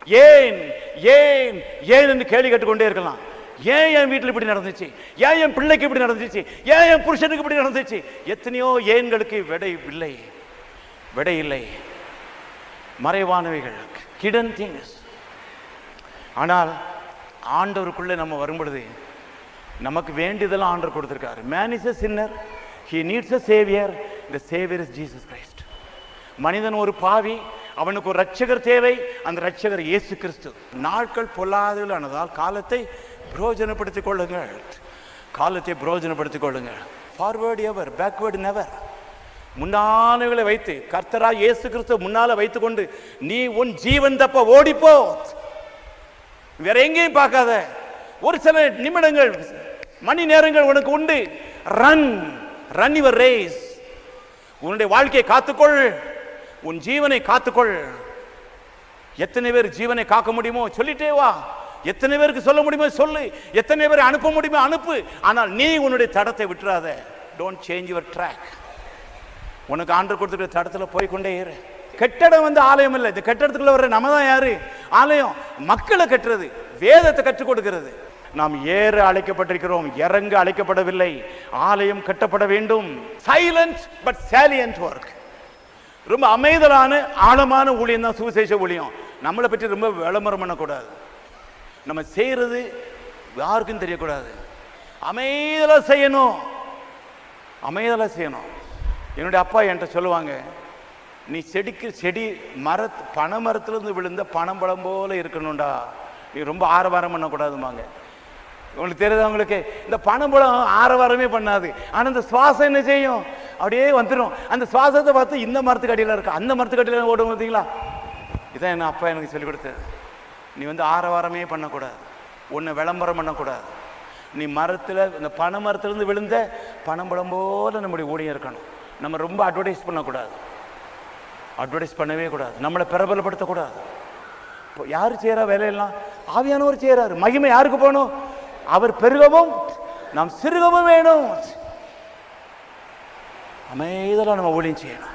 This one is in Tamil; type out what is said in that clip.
ஏன் ஏன் ஏன் என்று கேள்வி கேட்டுக்கொண்டே இருக்கலாம் ஏன் என் வீட்டில் இப்படி நடந்துச்சு ஏன் என் பிள்ளைக்கு இப்படி நடந்துச்சு ஏன் என் புருஷனுக்கு இப்படி நடந்துச்சு எத்தனையோ ஏன்களுக்கு விடை இல்லை விடை இல்லை மறைவானவைகள் கிடன் திங்ஸ் ஆனால் ஆண்டவருக்குள்ளே நம்ம வரும் பொழுது நமக்கு வேண்டியதெல்லாம் ஆண்டவர் கொடுத்திருக்காரு man is a sinner he needs a savior the savior is jesus christ மனிதன் ஒரு பாவி அவனுக்கு ஒரு ரட்சகர் தேவை அந்த ரட்சகர் இயேசு கிறிஸ்து நாட்கள் பொல்லாதவர்களானதால் காலத்தை பிரயோஜனப்படுத்திக் கொள்ளுங்கள் காலத்தை பிரயோஜனப்படுத்திக் கொள்ளுங்கள் ஃபார்வேர்டு எவர் பேக்வேர்டு நெவர் முன்னானவர்களை வைத்து கர்த்தரா இயேசு கிறிஸ்து முன்னால வைத்துக்கொண்டு நீ உன் ஜீவன் தப்ப ஓடிப்போ வேற எங்கேயும் பார்க்காத ஒரு சில நிமிடங்கள் மணி நேரங்கள் உனக்கு உண்டு ரன் ரன் யுவர் ரேஸ் உன்னுடைய வாழ்க்கையை காத்துக்கொள் உன் ஜீவனை காத்துக்கொள் எத்தனை பேர் ஜீவனை காக்க முடியுமோ சொல்லிட்டே வா எத்தனை பேருக்கு சொல்ல முடியுமோ சொல்லு எத்தனை பேரை அனுப்ப முடியுமோ அனுப்பு ஆனால் நீ உன்னுடைய தடத்தை விட்டுறாத டோன்ட் சேஞ்ச் யுவர் ட்ராக் உனக்கு ஆண்டு கொடுத்துருக்க தடத்துல போய் கொண்டே இரு கட்டடம் வந்து ஆலயம் இல்லை இந்த கட்டடத்துக்குள்ள வர்ற நம்ம தான் யாரு ஆலயம் மக்களை கட்டுறது வேதத்தை கற்றுக் கொடுக்கிறது நாம் ஏற அழைக்கப்பட்டிருக்கிறோம் இறங்க அழைக்கப்படவில்லை ஆலயம் கட்டப்பட வேண்டும் சைலண்ட் பட் சேலியன்ட் ஒர்க் ரொம்ப அமைதலான ஆழமான ஊழியம் தான் சுவிசேஷ ஊழியம் நம்மளை பற்றி ரொம்ப விளம்பரம் பண்ணக்கூடாது நம்ம செய்யறது யாருக்கும் தெரியக்கூடாது அமைதலா செய்யணும் அமைதலா செய்யணும் என்னுடைய அப்பா என்கிட்ட சொல்லுவாங்க நீ செடிக்கு செடி மரத் பனை மரத்துலேருந்து விழுந்த பனம்பழம் போல இருக்கணும்டா நீ ரொம்ப ஆரவாரம் பண்ணக்கூடாதுமாங்க உங்களுக்கு தெரியுதா உங்களுக்கு இந்த பனம்பழம் ஆரவாரமே பண்ணாது ஆனால் இந்த சுவாசம் என்ன செய்யும் அப்படியே வந்துடும் அந்த சுவாசத்தை பார்த்து இந்த மரத்துக்கு அடியில் இருக்கு அந்த மரத்துக்கு அடியில் ஓடும் பார்த்தீங்களா இதான் என்ன அப்பா எனக்கு சொல்லிக் கொடுத்தது நீ வந்து ஆரவாரமே பண்ணக்கூடாது ஒன்று விளம்பரம் பண்ணக்கூடாது நீ மரத்தில் இந்த பனை மரத்துலேருந்து விழுந்த பனம்பழம் போல நம்முடைய ஊழியம் இருக்கணும் நம்ம ரொம்ப அட்வர்டைஸ் பண்ணக்கூடாது அட்வர்டைஸ் பண்ணவே கூடாது நம்மளை பிரபலப்படுத்தக்கூடாது இப்போ யார் செய்கிறா வேலையெல்லாம் ஆவியானவர் செய்கிறாரு மகிமை யாருக்கு போகணும் அவர் பெருகவும் நாம் சிறுகவும் வேணும் அமைதலாக நம்ம ஊழியம் செய்யணும்